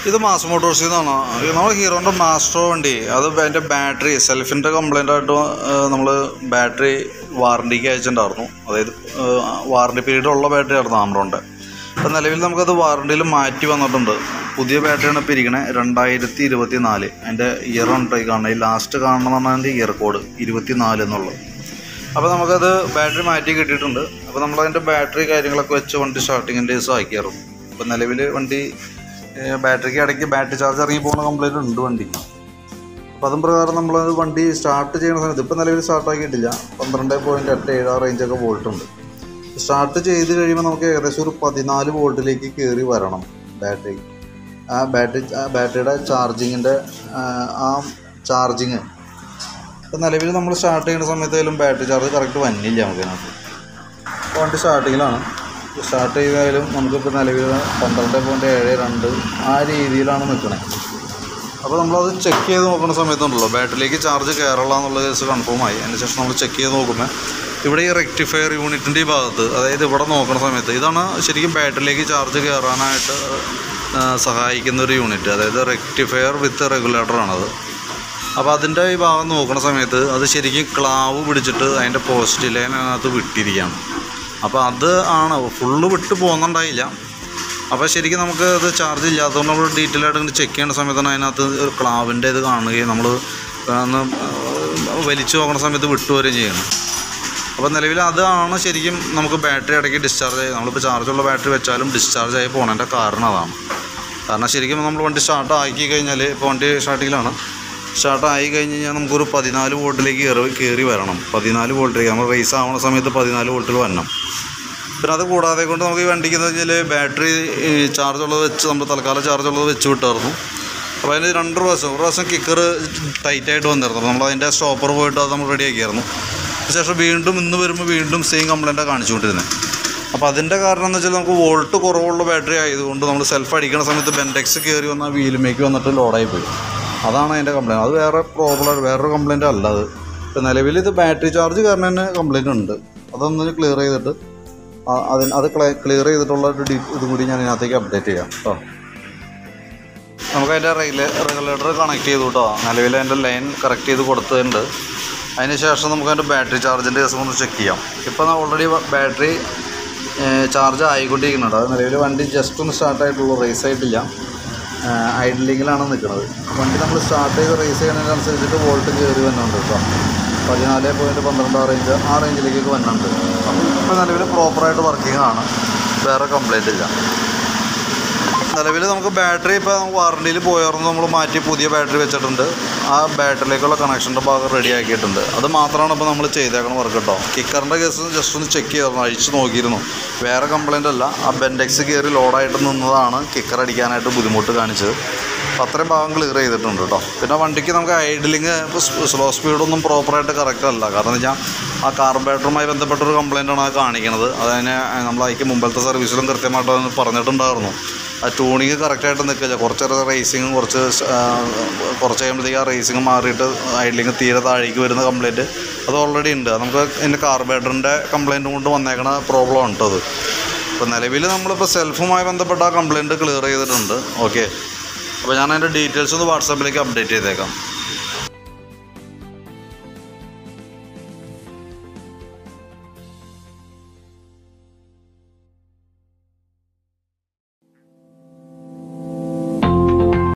ഇത് മാസ് മോട്ടോഴ്സിൽ നിന്നാണ് നമ്മൾ ഹീറോൻ്റെ മാസ്ട്രോ വണ്ടി അത് അതിൻ്റെ ബാറ്ററി സെൽഫിൻ്റെ കംപ്ലൈൻ്റ് ആയിട്ട് നമ്മൾ ബാറ്ററി വാറണ്ടിക്ക് അയച്ചിട്ടുണ്ടായിരുന്നു അതായത് വാറണ്ടി പീരീഡ് ഉള്ള ബാറ്ററി ആയിരുന്നു ആമ്രോൻ്റെ അപ്പം നിലവിൽ നമുക്കത് വാറണ്ടിയിൽ മാറ്റി വന്നിട്ടുണ്ട് പുതിയ ബാറ്ററിയാണ് ഇപ്പോൾ ഇരിക്കണേ രണ്ടായിരത്തി ഇരുപത്തി നാല് അതിൻ്റെ ഇയർ ഉണ്ടായി കാണുന്നത് ഈ ലാസ്റ്റ് കാണണമെന്ന് പറഞ്ഞാൽ അതിൻ്റെ ഇയർ കോഡ് ഇരുപത്തി നാല് എന്നുള്ളത് അപ്പോൾ നമുക്കത് ബാറ്ററി മാറ്റി കിട്ടിയിട്ടുണ്ട് അപ്പോൾ നമ്മളതിൻ്റെ ബാറ്ററി കാര്യങ്ങളൊക്കെ വെച്ച് വണ്ടി സ്റ്റാർട്ടിങ്ങിൻ്റെ ദിവസം ആക്കിയായിരുന്നു അപ്പോൾ നിലവിൽ വണ്ടി ഏഹ്, ബാറ്ററിക്ക് ഇടയ്ക്ക് ബാറ്ററി ചാർജ് ഇറങ്ങി പോകുന്ന കംപ്ലൈൻറ്റ് ഉണ്ട് വണ്ടിക്ക് അപ്പോൾ അതും പ്രകാരം നമ്മൾ വണ്ടി സ്റ്റാർട്ട് ചെയ്യുന്ന സമയത്ത് ഇപ്പോൾ നിലവിൽ സ്റ്റാർട്ട് ആക്കിയിട്ടില്ല പന്ത്രണ്ട് പോയിൻറ്റ് എട്ട് ഏഴ് ആ റേഞ്ചൊക്കെ വോൾട്ടുണ്ട് സ്റ്റാർട്ട് ചെയ്ത് കഴിയുമ്പോൾ നമുക്ക് ഏകദേശം ഒരു പതിനാല് വോൾട്ടിലേക്ക് കയറി വരണം ബാറ്ററി ആ ബാറ്ററി ആ ബാറ്ററിയുടെ ചാർജിങ്ങിൻ്റെ ആ ചാർജിങ് ഇപ്പം നിലവിൽ നമ്മൾ സ്റ്റാർട്ട് ചെയ്യുന്ന സമയത്തായാലും ബാറ്ററി ചാർജ് കറക്റ്റ് വന്നില്ല നമുക്കതിനകത്ത് അപ്പോൾ വണ്ടി സ്റ്റാർട്ടിങ്ങിലാണ് സ്റ്റാർട്ട് ചെയ്താലും നമുക്കിപ്പോൾ നിലവിൽ പന്ത്രണ്ട് പോയിൻറ്റ് ഏഴ് രണ്ട് ആ രീതിയിലാണ് നിൽക്കണത് അപ്പോൾ നമ്മളത് ചെക്ക് ചെയ്ത് നോക്കുന്ന സമയത്തുണ്ടല്ലോ ബാറ്ററിയിലേക്ക് ചാർജ് കയറുള്ള എന്നുള്ള കേസ് കൺഫേം ആയി അതിന് ശേഷം നമ്മൾ ചെക്ക് ചെയ്ത് നോക്കുമ്പോൾ ഇവിടെ ഈ റെക്ടിഫയർ യൂണിറ്റിൻ്റെ ഈ ഭാഗത്ത് അതായത് ഇവിടെ നോക്കുന്ന സമയത്ത് ഇതാണ് ശരിക്കും ബാറ്ററിയിലേക്ക് ചാർജ് കയറാനായിട്ട് ആ, സഹായിക്കുന്ന ഒരു യൂണിറ്റ് അതായത് റെക്ടിഫയർ വിത്ത് റെഗുലേറ്ററാണത് അപ്പോൾ അതിൻ്റെ ഈ ഭാഗം നോക്കുന്ന സമയത്ത് അത് ശരിക്കും ക്ലാവ് പിടിച്ചിട്ട് അതിൻ്റെ പോസ്റ്റ് ലൈനകത്ത് വിട്ടിരിക്കുകയാണ് അപ്പോൾ അത് ആണ് ഫുള്ള് വിട്ട് പോകുന്നുണ്ടായില്ല അപ്പോൾ ശരിക്കും നമുക്ക് അത് ചാർജ് ഇല്ലാത്തതുകൊണ്ട് നമ്മൾ ഡീറ്റെയിൽ ആയിട്ട് ഇങ്ങനെ ചെക്ക് ചെയ്യേണ്ട സമയത്താണ് അതിനകത്ത് ഒരു ക്ലാവിൻ്റെ ഇത് കാണുകയും നമ്മൾ ഒന്ന് വലിച്ചു നോക്കുന്ന സമയത്ത് വിട്ടുവരികയും ചെയ്യണം അപ്പോൾ നിലവിൽ അതാണ് ശരിക്കും നമുക്ക് ബാറ്ററി ഇടയ്ക്ക് ഡിസ്ചാർജ് ആയി നമ്മളിപ്പോൾ ചാർജുള്ള ബാറ്ററി വെച്ചാലും ഡിസ്ചാർജ് ആയി പോകണതിൻ്റെ കാരണം അതാണ് കാരണം ശരിക്കും നമ്മൾ വണ്ടി സ്റ്റാർട്ട് ആക്കി കഴിഞ്ഞാൽ ഇപ്പോൾ വണ്ടി സ്റ്റാർട്ടിങ്ങിലാണ് സ്റ്റാർട്ട് ആയി കഴിഞ്ഞ് കഴിഞ്ഞാൽ നമുക്കൊരു പതിനാല് വോൾട്ടിലേക്ക് കയറി കയറി വരണം പതിനാല് വോൾട്ടിലേക്ക് നമ്മൾ റേസ് ആവുന്ന സമയത്ത് പതിനാല് വോൾട്ടിൽ വരണം പിന്നെ അത് കൂടാതെ കൊണ്ട് നമുക്ക് ഈ വണ്ടിക്ക് എന്ന് വെച്ചാൽ ബാറ്ററി ചാർജ് ഉള്ളത് വെച്ച് നമ്മൾ തൽക്കാലം ചാർജ് ഉള്ളത് വെച്ച് വിട്ടായിരുന്നു അപ്പോൾ അതിന് രണ്ട് പ്രാവശ്യം ഒരു പ്രാവശ്യം കിക്കർ ടൈറ്റായിട്ട് വന്നിരുന്നു അപ്പോൾ നമ്മൾ അതിൻ്റെ സ്റ്റോപ്പർ പോയിട്ട് അത് നമ്മൾ റെഡിയാക്കിയായിരുന്നു ശേഷം വീണ്ടും ഇന്ന് വരുമ്പോൾ വീണ്ടും സെയിം കംപ്ലൈൻറ്റാണ് കാണിച്ചുകൊണ്ടിരുന്നത് അപ്പോൾ അതിൻ്റെ കാരണം എന്ന് വെച്ചാൽ നമുക്ക് വോൾട്ട് കുറവുള്ള ബാറ്ററി ആയതുകൊണ്ട് നമ്മൾ സെൽഫ് അടിക്കുന്ന സമയത്ത് ബെൻഡെക്സ് കയറി വന്ന വീലുമേക്ക് വന്നിട്ട് ലോഡായി പോയി അതാണ് അതിൻ്റെ കംപ്ലൈൻറ്റ് അത് വേറെ പ്രോബ്ലം വേറൊരു കംപ്ലൈൻറ്റ് അല്ല അത് ഇപ്പം നിലവിൽ ഇത് ബാറ്ററി ചാർജ് കാരണം തന്നെ കംപ്ലൈൻറ്റ് ഉണ്ട് അതൊന്ന് ക്ലിയർ ചെയ്തിട്ട് ആ- അതിന് അത് ക്ലിയർ ചെയ്തിട്ടുള്ള ഒരു ഡീ ഇത് കൂടി ഞാൻ ഇതിനകത്തേക്ക് അപ്ഡേറ്റ് ചെയ്യാം കേട്ടോ നമുക്ക് അതിൻ്റെ റെഗുലേ റെഗുലേറ്റർ കണക്ട് ചെയ്തു കേട്ടോ നിലവിൽ അതിൻ്റെ ലൈൻ കറക്റ്റ് ചെയ്ത് കൊടുത്തിട്ടുണ്ട് അതിന് ശേഷം നമുക്ക് അതിൻ്റെ ബാറ്ററി ചാർജിൻ്റെ ദിവസം ഒന്ന് ചെക്ക് ചെയ്യാം ഇപ്പോൾ ഓൾറെഡി ബാറ്ററി ചാർജ് ആയിക്കൊണ്ടിരിക്കുന്നുണ്ട് അത് നിലവിൽ വണ്ടി ജസ്റ്റ് ഒന്ന് സ്റ്റാർട്ട് ആയിട്ടുള്ളൂ റേസ് ആയിട്ടില്ല ഐഡലിങ്ങിലാണ് നിൽക്കുന്നത് വണ്ടി നമ്മൾ സ്റ്റാർട്ട് ചെയ്ത് റേസ് ചെയ്യുന്നതിനനുസരിച്ചിട്ട് വോൾട്ട് കയറി വരുന്നുണ്ട് കേട്ടോ പതിനാല് പോയിൻറ്റ് പന്ത്രണ്ട് ആ റേഞ്ച് ആ റേഞ്ചിലേക്കൊക്കെ വരുന്നുണ്ട് അപ്പോൾ ഇപ്പോൾ നിലവിൽ പ്രോപ്പറായിട്ട് വർക്കിംഗ് ആണ് വേറെ കംപ്ലൈൻ്റ് ഇല്ല നിലവിൽ നമുക്ക് ബാറ്ററി ഇപ്പോൾ വാറണ്ടിയിൽ പോയായിരുന്നു നമ്മൾ മാറ്റി പുതിയ ബാറ്ററി വെച്ചിട്ടുണ്ട് ആ ബാറ്ററിയിലേക്കുള്ള കണക്ഷൻ്റെ ഭാഗം റെഡി ആക്കിയിട്ടുണ്ട് അത് മാത്രമാണ് ഇപ്പോൾ നമ്മൾ ചെയ്തേക്കണ വർക്ക് കേട്ടോ കിക്കറിൻ്റെ കേസ് ജസ്റ്റ് ഒന്ന് ചെക്ക് ചെയ്തിരുന്നു അഴിച്ച് നോക്കിയിരുന്നു വേറെ കംപ്ലൈൻ്റ് അല്ല ആ ബെൻഡെക്സ് കയറി ലോഡായിട്ട് നിന്നതാണ് കിക്കർ അടിക്കാനായിട്ട് ബുദ്ധിമുട്ട് കാണിച്ചത് അപ്പോൾ അത്രയും ഭാഗം ക്ലിയർ ചെയ്തിട്ടുണ്ട് കേട്ടോ പിന്നെ വണ്ടിക്ക് നമുക്ക് ഐഡിലിങ് ഇപ്പോൾ സ്ലോ സ്പീഡൊന്നും പ്രോപ്പറായിട്ട് കറക്റ്റ് അല്ല കാരണം എന്ന് വെച്ചാൽ ആ കാർബറേറ്ററുമായി ബന്ധപ്പെട്ടൊരു കംപ്ലൈൻ്റാണ് അത് കാണിക്കുന്നത് അതിന് നമ്മൾ അതിക്ക് മുമ്പത്തെ സർവീസിലും കൃത്യമായിട്ട് അത് പറഞ്ഞിട്ടുണ്ടായിരുന്നു ആ ട്യൂണിങ് കറക്റ്റായിട്ട് നിൽക്കില്ല കുറച്ച് റേസിങ്ങും കുറച്ച് സ്- ആ, കുറച്ച് കഴിയുമ്പോഴത്തേക്ക് ആ റേസിങ് മാറിയിട്ട് ഐഡിലിങ് തീരെ താഴേക്ക് വരുന്ന കംപ്ലൈൻറ്റ് അത് ഓൾറെഡി ഉണ്ട് അത് നമുക്ക് ഇതിൻ്റെ കാർബറേറ്ററിൻ്റെ കംപ്ലൈൻറ്റ് കൊണ്ട് വന്നേക്കണ പ്രോബ്ലം ഉണ്ട് അത് ഇപ്പോൾ നിലവിൽ നമ്മളിപ്പോൾ സെൽഫുമായി ബന്ധപ്പെട്ട ആ കംപ്ലൈൻറ്റ് ക്ലിയർ ചെയ്തിട്ടുണ്ട് ഓക്കെ അപ്പോൾ ഞാൻ അതിൻ്റെ ഡീറ്റെയിൽസ് ഒന്ന് വാട്സാപ്പിലേക്ക് അപ്ഡേറ്റ് ചെയ്തേക്കാം